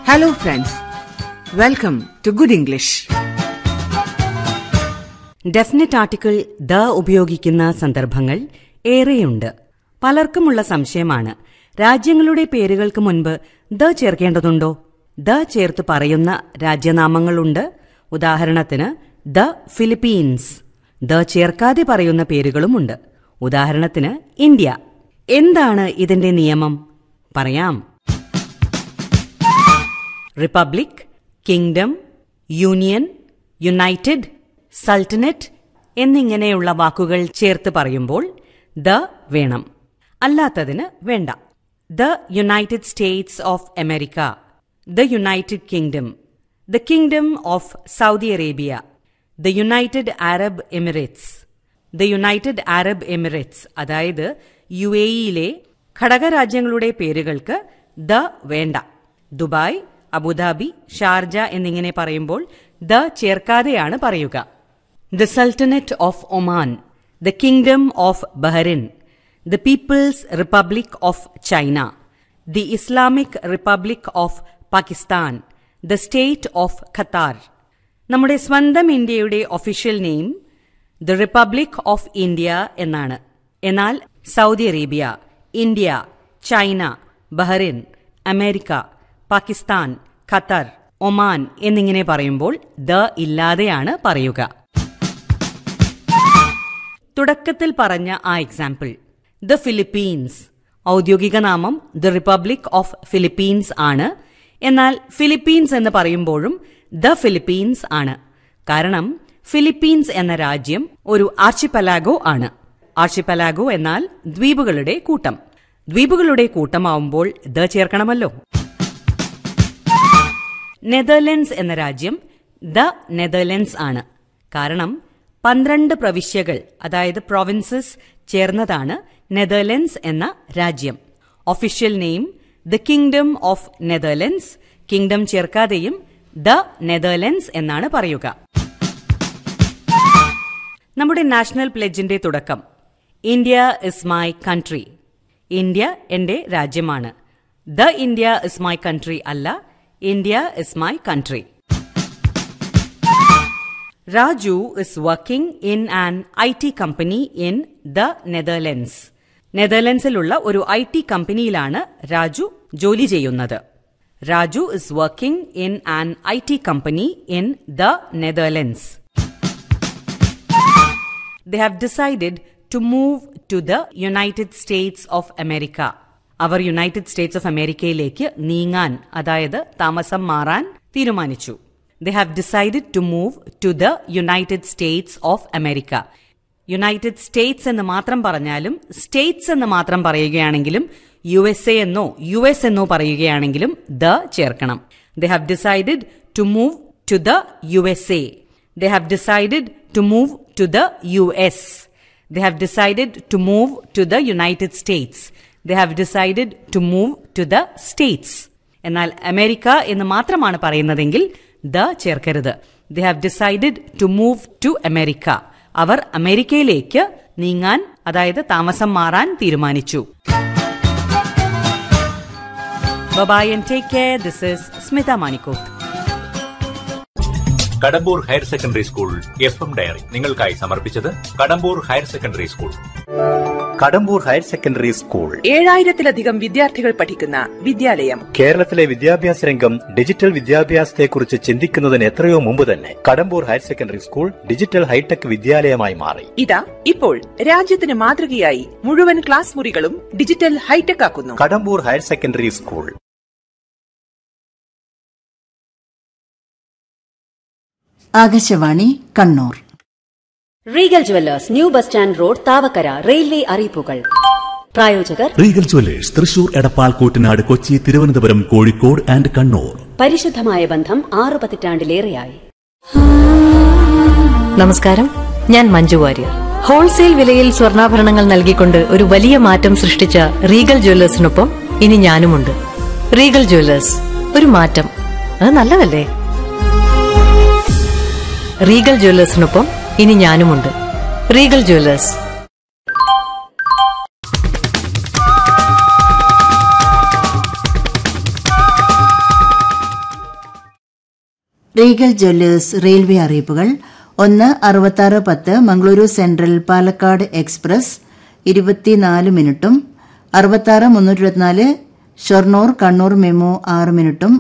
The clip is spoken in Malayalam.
Hello, friends. Welcome to Good English. Definite article the ഉപയോഗിക്കുന്ന സന്ദർഭങ്ങൾ ഏറെയുണ്ട് പലർക്കുമുള്ള സംശയമാണ് രാജ്യങ്ങളുടെ പേരുകൾക്ക് മുൻപ് ദ ചേർക്കേണ്ടതുണ്ടോ ദ ചേർത്ത് പറയുന്ന രാജ്യനാമങ്ങളുണ്ട് ഉദാഹരണത്തിന് ദ ഫിലിപ്പീൻസ് ദ ചേർക്കാതെ പറയുന്ന പേരുകളുമുണ്ട് ഉദാഹരണത്തിന് ഇന്ത്യ എന്താണ് ഇതിന്റെ നിയമം പറയാം republic kingdom union united sultanate എന്നിങ്ങനെയുള്ള വാക്കുകൾ ചേർത്ത് പറയുമ്പോൾ ദ വേണം അല്ലാത്തതിന് വേണ്ട the United States of America the United Kingdom the Kingdom of Saudi Arabia the United Arab Emirates the United Arab Emirates അതായത് യു എ ഇയിലെ ഘടകരാജ്യങ്ങളുടെ പേരുകൾക്ക് ദ വേണ്ട ദുബായ് അബുദാബി ഷാർജ എന്നിങ്ങനെ പറയുമ്പോൾ ദ ചേർക്കാതെയാണ് പറയുക the Sultanate of Oman the Kingdom of Bahrain the People's Republic of China the Islamic republic of Pakistan the State of Qatar നമ്മുടെ സ്വന്തം ഇന്ത്യയുടെ official name the Republic of India എന്നാണ് എന്നാൽ Saudi Arabia India China Bahrain America Pakistan Qatar Oman എന്നിങ്ങനെ പറയുമ്പോൾ ദ ഇല്ലാതെയാണ് പറയുക തുടക്കത്തിൽ പറഞ്ഞ ആ എക്സാമ്പിൾ ദ ഫിലിപ്പീൻസ് ഔദ്യോഗിക നാമം ദ റിപ്പബ്ലിക് ഓഫ് ഫിലിപ്പീൻസ് ആണ് എന്നാൽ ഫിലിപ്പീൻസ് എന്ന് പറയുമ്പോഴും ദ ഫിലിപ്പീൻസ് ആണ് കാരണം ഫിലിപ്പീൻസ് എന്ന രാജ്യം ഒരു ആർച്ചിപ്പലാഗോ ആണ് ആർച്ചിപ്പലാഗോ എന്നാൽ ദ്വീപുകളുടെ കൂട്ടം ദ്വീപുകളുടെ കൂട്ടമാവുമ്പോൾ ദ ചേർക്കണമല്ലോ നെതർലൻഡ്സ് എന്ന രാജ്യം ദ നെതർലൻഡ്സ് ആണ് കാരണം പന്ത്രണ്ട് പ്രവിശ്യകൾ അതായത് പ്രൊവിൻസസ് ചേർന്നതാണ് നെതർലൻഡ്സ് എന്ന രാജ്യം official name the Kingdom of Netherlands kingdom ചേർക്കാതെയും ദ നെതർലൻഡ്സ് എന്നാണ് പറയുക നമ്മുടെ നാഷണൽ പ്ലെജിന്റെ തുടക്കം India is my country India എന്റെ രാജ്യമാണ് the India is my country അല്ല India is my country Raju is working in an I T company in the Netherlands നെതർലൻഡ്സിലുള്ള ഒരു ഐ ടി കമ്പനിയിലാണ് രാജു ജോലി ചെയ്യുന്നത് Raju is working in an I T company in the Netherlands they have decided to move to the United States of America. അവർ യുണൈറ്റഡ് സ്റ്റേറ്റ്സ് ഓഫ് അമേരിക്കയിലേക്ക് നീങ്ങാൻ അതായത് താമസം മാറാൻ തീരുമാനിച്ചു they have decided to move to the United States of America United States എന്ന് മാത്രം പറഞ്ഞാലും സ്റ്റേറ്റ്സ് എന്ന് മാത്രം പറയുകയാണെങ്കിലും യു എസ് എ എന്നോ യു എസ് എന്നോ പറയുകയാണെങ്കിലും ദ ചേർക്കണം they have decided to move to the U S A they have decided to move to the US. They have decided to move to the United States. They have decided to move to the States. എന്നാൽ അമേരിക്ക എന്ന് മാത്രമാണ് പറയുന്നതെങ്കിൽ ദ ചേർക്കരുത് they have decided to move to America അവർ അമേരിക്കയിലേക്ക് നീങ്ങാൻ അതായത് താമസം മാറാൻ തീരുമാനിച്ചു bye bye and take care this is Smitha Manikoth Kadambur higher secondary school F M diary നിങ്ങൾക്കായി സമർപ്പിച്ചത് Kadambur higher secondary school Kadambur higher secondary school ഏഴായിരത്തിലധികം വിദ്യാർത്ഥികൾ പഠിക്കുന്ന വിദ്യാലയം കേരളത്തിലെ വിദ്യാഭ്യാസ രംഗം ഡിജിറ്റൽ വിദ്യാഭ്യാസത്തെക്കുറിച്ച് ചിന്തിക്കുന്നതിന് എത്രയോ മുമ്പ് തന്നെ Kadambur higher secondary school digital hi-tech വിദ്യാലയമായി മാറി ഇതാ ഇപ്പോൾ രാജ്യത്തിന് മാതൃകയായി മുഴുവൻ ക്ലാസ് മുറികളും ഡിജിറ്റൽ ഹൈടെക് ആക്കുന്നു Kadambur higher secondary school Akashvani Kannur Regal Jewellers new bus stand road Thavakkara railway അറിയിപ്പുകൾ പ്രായോജകർ Regal Jewellers Thrissur Edappal Koottanad Kochi Thiruvananthapuram Kozhikode and Kannur പരിശുദ്ധമായ ബന്ധം ആറു പതിറ്റാണ്ടിലേറെയായി നമസ്കാരം ഞാൻ മഞ്ജു വാര്യർ ഹോൾസെയിൽ വിലയിൽ സ്വർണ്ണാഭരണങ്ങൾ നൽകിക്കൊണ്ട് ഒരു വലിയ മാറ്റം സൃഷ്ടിച്ച റീഗൽ ജ്വല്ലേഴ്സിനൊപ്പം ഇനി ഞാനുമുണ്ട് റീഗൽ ജ്വല്ലേഴ്സ് ഒരു മാറ്റം അത് നല്ലതല്ലേ റീഗൽ ജ്വല്ലേഴ്സിനൊപ്പം ഇനി ഞാനുമുണ്ട് Regal Jewellers Regal Jewellers railway അറിയിപ്പുകൾ ഒന്ന് അറുപത്താറ് പത്ത് മംഗളൂരു സെൻട്രൽ പാലക്കാട് എക്സ്പ്രസ് ഇരുപത്തിനാല് മിനിറ്റും അറുപത്താറ് മുന്നൂറ്റി ഇരുപത്തിനാല് ഷൊർണൂർ കണ്ണൂർ മെമു ആറ് മിനിറ്റും